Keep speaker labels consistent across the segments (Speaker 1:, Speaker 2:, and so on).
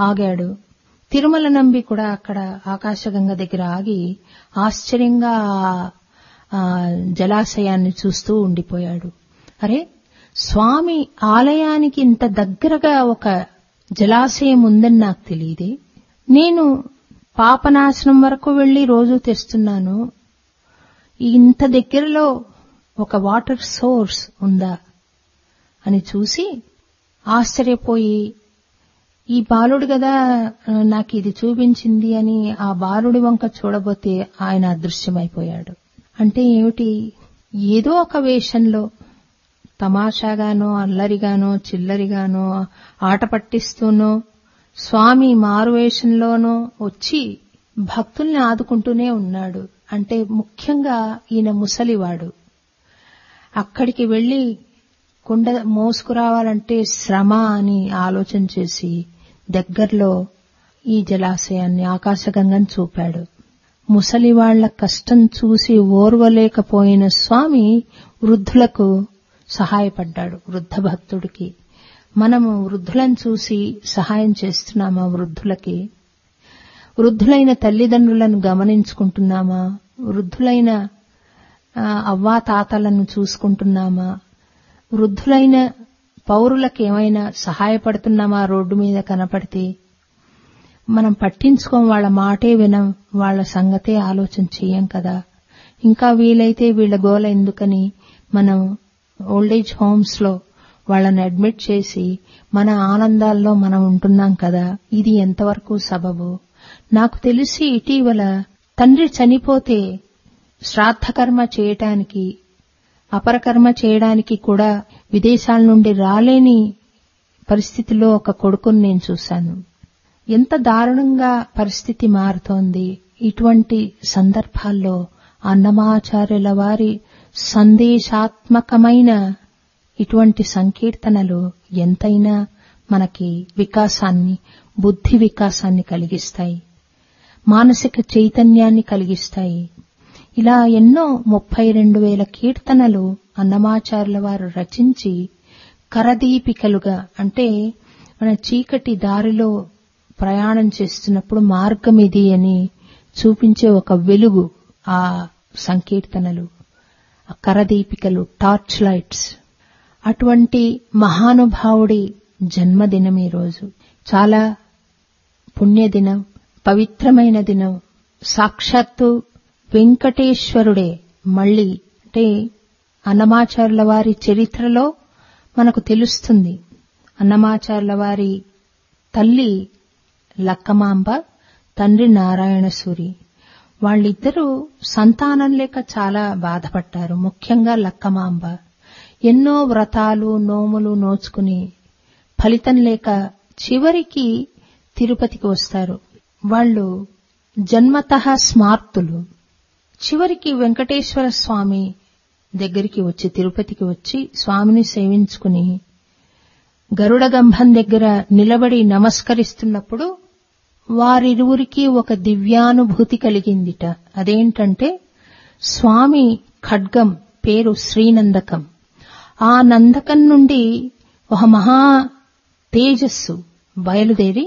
Speaker 1: ఆగాడు తిరుమల నంబి కూడా అక్కడ ఆకాశగంగ దగ్గర ఆగి ఆశ్చర్యంగా ఆ- ఆ జలాశయాన్ని చూస్తూ ఉండిపోయాడు అరే స్వామి ఆలయానికి ఇంత దగ్గరగా ఒక జలాశయం ఉందని నాకు తెలియదే నేను పాపనాశనం వరకు వెళ్లి రోజు తెస్తున్నాను ఇంత దగ్గరలో ఒక వాటర్ సోర్స్ ఉందా అని చూసి ఆశ్చర్యపోయి ఈ బాలుడు కదా ఆ, నాకు ఇది చూపించింది అని ఆ బాలుడి వంక చూడబోతే ఆయన అదృశ్యమైపోయాడు అంటే ఏమిటి ఏదో ఒక వేషంలో తమాషాగానో అల్లరిగానో చిల్లరిగానో ఆట పట్టిస్తూనో స్వామి మారువేషంలోనో వచ్చి భక్తుల్ని ఆదుకుంటూనే ఉన్నాడు అంటే ముఖ్యంగా ఈయన ముసలివాడు అక్కడికి వెళ్లి కుండ మోసుకురావాలంటే శ్రమ అని ఆలోచన చేసి దగ్గరలో ఈ జలాశయాన్ని ఆకాశగంగను చూపాడు ముసలివాళ్ల కష్టం చూసి ఓర్వలేకపోయిన స్వామి వృద్ధులకు సహాయపడ్డాడు వృద్ధ భక్తుడికి మనము వృద్ధులను చూసి సహాయం చేస్తున్నామా వృద్ధులకి వృద్ధులైన తల్లిదండ్రులను గమనించుకుంటున్నామా వృద్ధులైన ఆ, అవ్వా తాతలను చూసుకుంటున్నామా వృద్ధులైన పౌరులకు ఏమైనా సహాయపడుతున్నామా రోడ్డు మీద కనపడితే మనం పట్టించుకోం వాళ్ళ మాటే వినం వాళ్ళ సంగతే ఆలోచన చెయ్యం కదా ఇంకా వీలైతే వీళ్ళ గోల ఎందుకని మనం ఓల్డేజ్ హోమ్స్ లో వాళ్ళని అడ్మిట్ చేసి మన ఆనందాల్లో మనం ఉంటున్నాం కదా ఇది ఎంతవరకు సబబు నాకు తెలిసి ఇటీవల తండ్రి చనిపోతే శ్రాద్ధకర్మ చేయటానికి అపరకర్మ చేయడానికి కూడా విదేశాల నుండి రాలేని పరిస్థితిలో ఒక కొడుకుని నేను చూశాను ఎంత దారుణంగా పరిస్థితి మారుతోంది ఇటువంటి సందర్భాల్లో అన్నమాచార్యుల వారి సందేశాత్మకమైన ఇటువంటి సంకీర్తనలు ఎంతైనా మనకి వికాసాన్ని బుద్ధి వికాసాన్ని కలిగిస్తాయి మానసిక చైతన్యాన్ని కలిగిస్తాయి ఇలా ఎన్నో ముప్పై రెండు వేల కీర్తనలు అన్నమాచార్యుల వారు రచించి కరదీపికలుగా అంటే మన చీకటి దారిలో ప్రయాణం చేస్తున్నప్పుడు మార్గం ఇది అని చూపించే ఒక వెలుగు ఆ సంకీర్తనలు ఆ కరదీపికలు టార్చ్ లైట్స్ అటువంటి మహానుభావుడి జన్మదినం ఈరోజు చాలా పుణ్యదినం పవిత్రమైన దినం సాక్షాత్తు వెంకటేశ్వరుడే మళ్ళీ అంటే అన్నమాచార్యుల వారి చరిత్రలో మనకు తెలుస్తుంది అన్నమాచార్యుల వారి తల్లి లక్కమాంబ తండ్రి నారాయణ సూరి వాళ్ళిద్దరూ సంతానం లేక చాలా బాధపడ్డారు ముఖ్యంగా లక్కమాంబ ఎన్నో వ్రతాలు నోములు నోచుకుని ఫలితం లేక చివరికి తిరుపతికి వస్తారు వాళ్ళు జన్మతః స్మార్తులు చివరికి వెంకటేశ్వర స్వామి దగ్గరికి వచ్చి తిరుపతికి వచ్చి స్వామిని సేవించుకుని గరుడ గంభం దగ్గర నిలబడి నమస్కరిస్తున్నప్పుడు వారిరువురికి ఒక దివ్యానుభూతి కలిగిందిట అదేంటంటే స్వామి ఖడ్గం పేరు శ్రీనందకం ఆ నందకం నుండి ఒక మహా తేజస్సు బయలుదేరి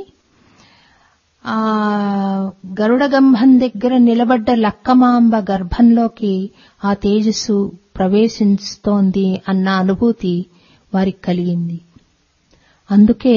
Speaker 1: ఆ గరుడగంభం దగ్గర నిలబడ్డ లక్కమాంబ గర్భంలోకి ఆ తేజస్సు ప్రవేశిస్తోంది అన్న అనుభూతి వారికి కలిగింది అందుకే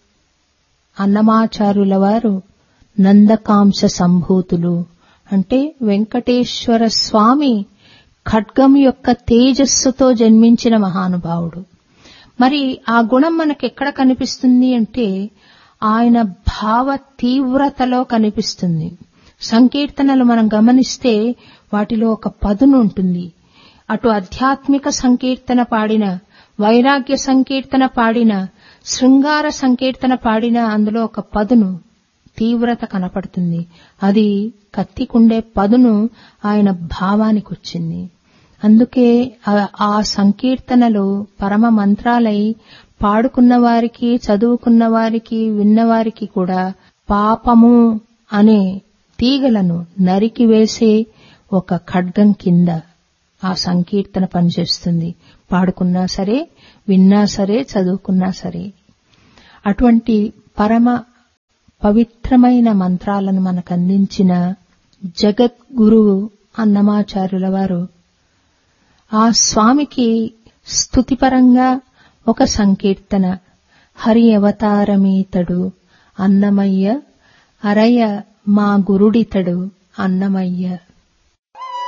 Speaker 1: అన్నమాచారుల వారు నందకాంశ సంభూతులు అంటే వెంకటేశ్వర స్వామి ఖడ్గం యొక్క తేజస్సుతో జన్మించిన మహానుభావుడు మరి ఆ గుణం మనకెక్కడ కనిపిస్తుంది అంటే ఆయన భావ తీవ్రతలో కనిపిస్తుంది సంకీర్తనలు మనం గమనిస్తే వాటిలో ఒక పదును ఉంటుంది అటు ఆధ్యాత్మిక సంకీర్తన పాడిన వైరాగ్య సంకీర్తన పాడిన శృంగార సంకీర్తన పాడిన అందులో ఒక పదును తీవ్రత కనపడుతుంది అది కత్తికుండే పదును ఆయన భావానికి వచ్చింది అందుకే ఆ- ఆ సంకీర్తనలు పరమ మంత్రాలై పాడుకున్న వారికి చదువుకున్న వారికి విన్నవారికి కూడా పాపము అనే తీగలను నరికి వేసే ఒక ఖడ్గం కింద ఆ సంకీర్తన పనిచేస్తుంది పాడుకున్నా సరే విన్నా సరే చదువుకున్నా సరే అటువంటి పరమ పవిత్రమైన మంత్రాలను మనకు అందించిన జగద్గురువు అన్నమాచార్యుల వారు ఆ స్వామికి స్తుతిపరంగా ఒక సంకీర్తన హరి అవతారమీతడు అన్నమయ్య అరయ మా గురుడితడు అన్నమయ్య